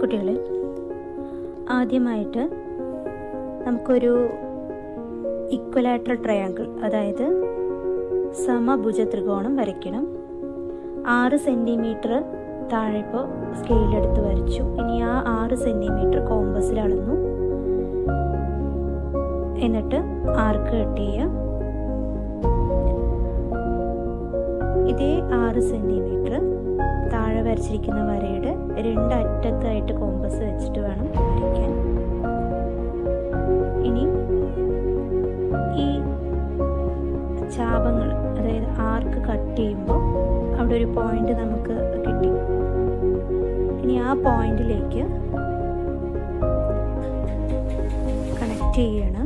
കുട്ടികളെ ആദ്യമായിട്ട് നമുക്കൊരു ഇക്വലാട്രൽ ട്രയാങ്കിൾ അതായത് സമഭുജ ത്രികോണം വരയ്ക്കണം ആറ് സെൻറ്റിമീറ്റർ താഴെ ഇപ്പോൾ സ്കെയിലെടുത്ത് വരച്ചു ഇനി ആ ആറ് സെൻറ്റിമീറ്റർ കോമ്പസിൽ അളന്നു എന്നിട്ട് ആർക്ക് കട്ട് ചെയ്യുക ഇതേ ആറ് സെൻറ്റിമീറ്റർ താഴെ വരച്ചിരിക്കുന്ന വരയുടെ രണ്ട് അറ്റത്തായിട്ട് കോമ്പസ് വെച്ചിട്ട് വേണം വരയ്ക്കാൻ ഇനി ഈ ചാപങ്ങൾ അതായത് ആർക്ക് കട്ട് ചെയ്യുമ്പോൾ അവിടെ ഒരു പോയിന്റ് നമുക്ക് കിട്ടി ഇനി ആ പോയിന്റിലേക്ക് കണക്ട് ചെയ്യണം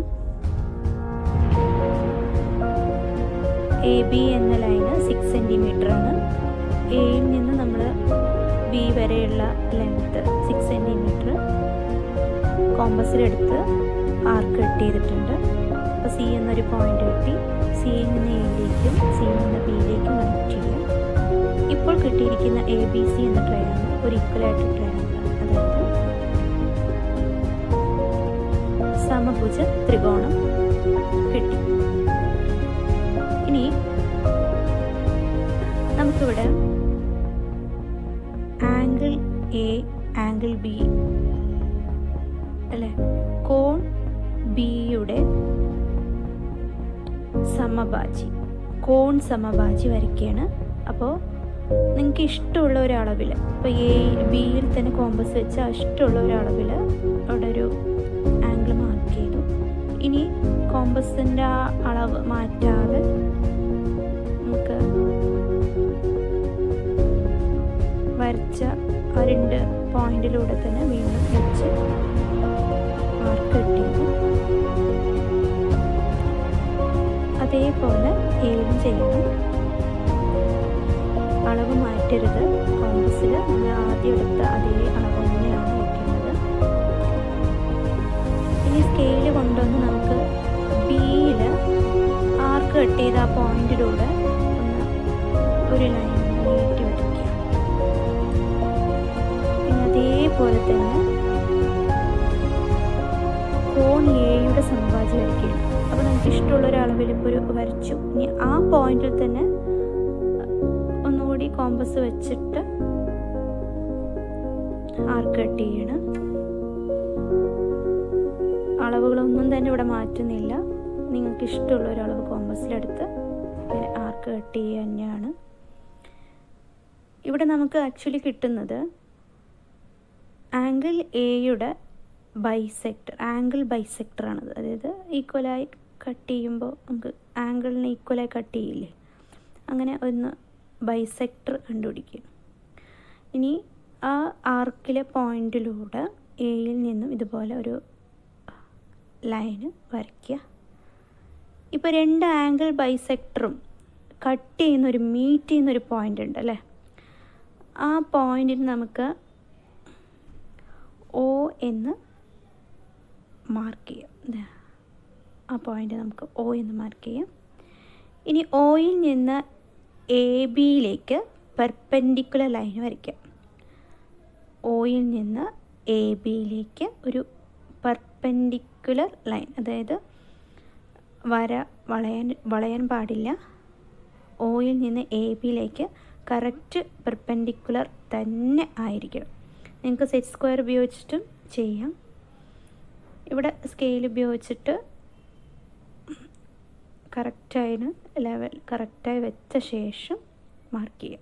എ ബി എന്ന ലൈന് സിക്സ് സെൻറ്റിമീറ്റർ ആണ് എയിൽ നിന്ന് നമ്മൾ ബി വരെയുള്ള ലെങ്ത്ത് സിക്സ് സെൻറ്റിമീറ്റർ കോമ്പസിലെടുത്ത് ആർക്ക് കട്ട് ചെയ്തിട്ടുണ്ട് അപ്പോൾ സി എന്നൊരു പോയിന്റ് കിട്ടി സിയിൽ നിന്ന് എയിലേക്കും സിയിൽ നിന്ന് ബിയിലേക്കും കണക്ട് ചെയ്യാം ഇപ്പോൾ കിട്ടിയിരിക്കുന്ന എ ബി സി എന്ന ട്രയാങ്കിൾ ഒരു ഇക്വലായിട്ട് ട്രയാങ്കിളാണ് അതായത് സമഭുജ ത്രികോണം കിട്ടി ഇനി നമുക്കിവിടെ ആംഗിൾ എ ആംഗിൾ ബി അല്ലേ കോൺ ബിയുടെ സമഭാജി കോൺ സമഭാജി വരയ്ക്കുകയാണ് അപ്പോൾ നിങ്ങൾക്ക് ഇഷ്ടമുള്ള ഒരു അളവിൽ ഇപ്പോൾ എ ബിയിൽ തന്നെ കോമ്പസ് വെച്ച് ഇഷ്ടമുള്ള ഒരു അളവിൽ അവിടെ ഒരു ആംഗിൾ മാർക്ക് ചെയ്തു ഇനി കോമ്പസിൻ്റെ ആ അളവ് മാറ്റാതെ നമുക്ക് വരച്ച ആ രണ്ട് പോയിന്റിലൂടെ തന്നെ വീണ്ടും വെച്ച് മാർക്ക് കിട്ടിയത് അതേപോലെ ഏഴും ചെയ്യണം അളവ് മാറ്റരുത് കോമ്പസിൽ നമ്മൾ ആദ്യം എടുത്ത അതേ അളവ് തന്നെയാണ് വയ്ക്കുന്നത് ഇനി സ്കെയിൽ കൊണ്ടുവന്ന് നമുക്ക് ബിയിൽ ആർക്ക് കട്ട് ചെയ്ത ആ പോയിന്റിലൂടെ ഒന്ന് ഒരു ലൈൻ നീട്ടി വരയ്ക്കുക പിന്നെ അതേപോലെ തന്നെ കോൺ എയുടെ സമവാജി വരയ്ക്കുകയാണ് അപ്പോൾ നമുക്ക് ഇഷ്ടമുള്ള ഒരു അളവിൽ ഇപ്പോൾ ഒരു വരച്ചു ഇനി ആ പോയിന്റിൽ തന്നെ ഒന്നുകൂടി കോമ്പസ് വെച്ചിട്ട് ആർക്ക് കട്ട് ചെയ്യണം അളവുകളൊന്നും തന്നെ ഇവിടെ മാറ്റുന്നില്ല നിങ്ങൾക്ക് ഇഷ്ടമുള്ള ഒരു അളവ് കോമ്പസിലെടുത്ത് ഇങ്ങനെ ആർക്ക് കട്ട് ചെയ്യുക തന്നെയാണ് ഇവിടെ നമുക്ക് ആക്ച്വലി കിട്ടുന്നത് ആംഗിൾ എയുടെ ബൈസെക്ടർ ആംഗിൾ ബൈസെക്ടറാണത് അതായത് ഈക്വലായി കട്ട് ചെയ്യുമ്പോൾ നമുക്ക് ആംഗിളിനെ ഈക്വലായി കട്ട് ചെയ്യില്ലേ അങ്ങനെ ഒന്ന് ബൈസെക്ടർ കണ്ടുപിടിക്കും ഇനി ആ ആർക്കിലെ പോയിന്റിലൂടെ എയിൽ നിന്നും ഇതുപോലെ ഒരു ലൈന് വരയ്ക്കുക ഇപ്പോൾ രണ്ട് ആംഗിൾ ബൈസെക്ടറും കട്ട് ചെയ്യുന്ന ഒരു മീറ്റ് ചെയ്യുന്ന ഒരു പോയിന്റ് ഉണ്ട് അല്ലേ ആ പോയിന്റിന് നമുക്ക് ഒ എന്ന് മാർക്ക് ചെയ്യാം ആ പോയിന്റ് നമുക്ക് ഒ എന്ന് മാർക്ക് ചെയ്യാം ഇനി ഒയിൽ നിന്ന് എ ബിയിലേക്ക് പെർപെൻഡിക്കുലർ ലൈൻ വരയ്ക്കാം ഒയിൽ നിന്ന് എ ബിയിലേക്ക് ഒരു പെർപെൻഡിക്കുലർ ലൈൻ അതായത് വര വളയാൻ വളയാൻ പാടില്ല ഒയിൽ നിന്ന് എ ബിയിലേക്ക് കറക്റ്റ് പെർപെൻഡിക്കുലർ തന്നെ ആയിരിക്കണം നിങ്ങൾക്ക് സെറ്റ് സ്ക്വയർ ഉപയോഗിച്ചിട്ടും ചെയ്യാം ഇവിടെ സ്കെയിൽ ഉപയോഗിച്ചിട്ട് കറക്റ്റായിന് ലെവൽ കറക്റ്റായി വെച്ച ശേഷം മാർക്ക് ചെയ്യാം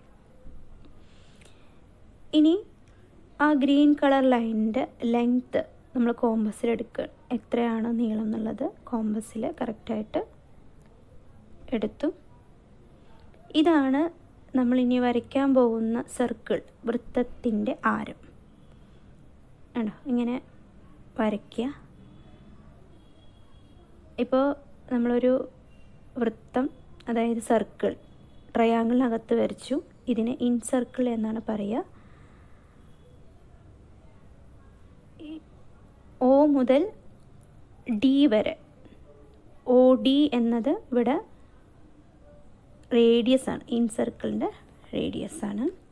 ഇനി ആ ഗ്രീൻ കളർ ലൈനിൻ്റെ ലെങ്ത്ത് നമ്മൾ കോമ്പസിൽ എടുക്കുക എത്രയാണ് നീളം എന്നുള്ളത് കോമ്പസിൽ കറക്റ്റായിട്ട് എടുത്തു ഇതാണ് നമ്മൾ ഇനി വരയ്ക്കാൻ പോകുന്ന സർക്കിൾ വൃത്തത്തിൻ്റെ ആരം ആണോ ഇങ്ങനെ വരയ്ക്കുക ഇപ്പോൾ നമ്മളൊരു വൃത്തം അതായത് സർക്കിൾ ട്രയാങ്കിളിനകത്ത് വരച്ചു ഇതിനെ ഇൻ സർക്കിൾ എന്നാണ് പറയുക ഒ മുതൽ ഡി വരെ ഒ ഡി എന്നത് ഇവിടെ റേഡിയസ് ആണ് ഇൻ സർക്കിളിൻ്റെ റേഡിയസ് ആണ്